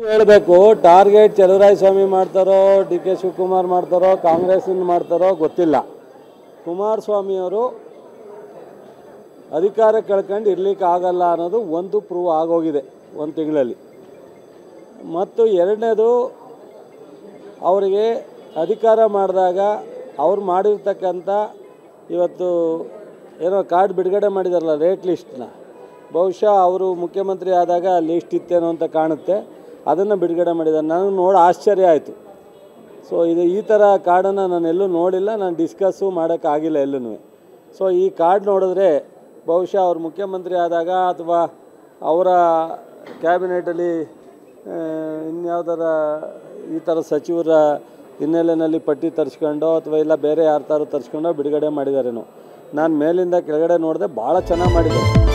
ಹೇಳಬೇಕು ಟಾರ್ಗೆಟ್ ಚಲುವರಾಯ ಸ್ವಾಮಿ ಮಾಡ್ತಾರೋ D K Shivakumar ಮಾಡ್ತಾರೋ ಕಾಂಗ್ರೆಸ್ಸಿನ ಮಾಡ್ತಾರೋ ಗೊತ್ತಿಲ್ಲ ಕುಮಾರಸ್ವಾಮಿಯವರು ಅಧಿಕಾರ ಕಳ್ಕೊಂಡು ಇರ್ಲಿಕ್ಕೆ ಆಗಲ್ಲ ಅನ್ನೋದು ಒಂದು ಪ್ರೂವ್ ಆಗೋಗಿದೆ ಒಂದು ತಿಂಗಳಲ್ಲಿ ಮತ್ತು ಎರಡನೇದು ಅವರಿಗೆ ಅಧಿಕಾರ ಮಾಡಿದಾಗ ಅವ್ರು ಮಾಡಿರ್ತಕ್ಕಂಥ ಇವತ್ತು ಏನೋ ಕಾರ್ಡ್ ಬಿಡುಗಡೆ ಮಾಡಿದಾರಲ್ಲ ರೇಟ್ ಲಿಸ್ಟ್ನ ಬಹುಶಃ ಅವರು ಮುಖ್ಯಮಂತ್ರಿ ಆದಾಗ ಲಿಸ್ಟ್ ಇತ್ತೇನೋ ಅಂತ ಕಾಣುತ್ತೆ ಅದನ್ನು ಬಿಡುಗಡೆ ಮಾಡಿದ್ದಾರೆ ನನಗೆ ನೋಡಿ ಆಶ್ಚರ್ಯ ಆಯಿತು ಸೊ ಇದು ಈ ಥರ ಕಾರ್ಡನ್ನು ನಾನು ಎಲ್ಲೂ ನೋಡಿಲ್ಲ ನಾನು ಡಿಸ್ಕಸ್ಸು ಮಾಡೋಕ್ಕಾಗಿಲ್ಲ ಎಲ್ಲೂ ಸೊ ಈ ಕಾರ್ಡ್ ನೋಡಿದ್ರೆ ಬಹುಶಃ ಅವ್ರು ಮುಖ್ಯಮಂತ್ರಿ ಆದಾಗ ಅಥವಾ ಅವರ ಕ್ಯಾಬಿನೆಟಲ್ಲಿ ಇನ್ಯಾವುದರ ಈ ಥರ ಸಚಿವರ ಹಿನ್ನೆಲೆಯಲ್ಲಿ ಪಟ್ಟಿ ತರಿಸ್ಕೊಂಡೋ ಅಥವಾ ಇಲ್ಲ ಬೇರೆ ಯಾರ ಥರ ತರಿಸ್ಕೊಂಡೋ ಬಿಡುಗಡೆ ಮಾಡಿದಾರೇನೋ ನಾನು ಮೇಲಿಂದ ಕೆಳಗಡೆ ನೋಡಿದೆ ಭಾಳ ಚೆನ್ನಾಗಿ ಮಾಡಿದ್ದಾರೆ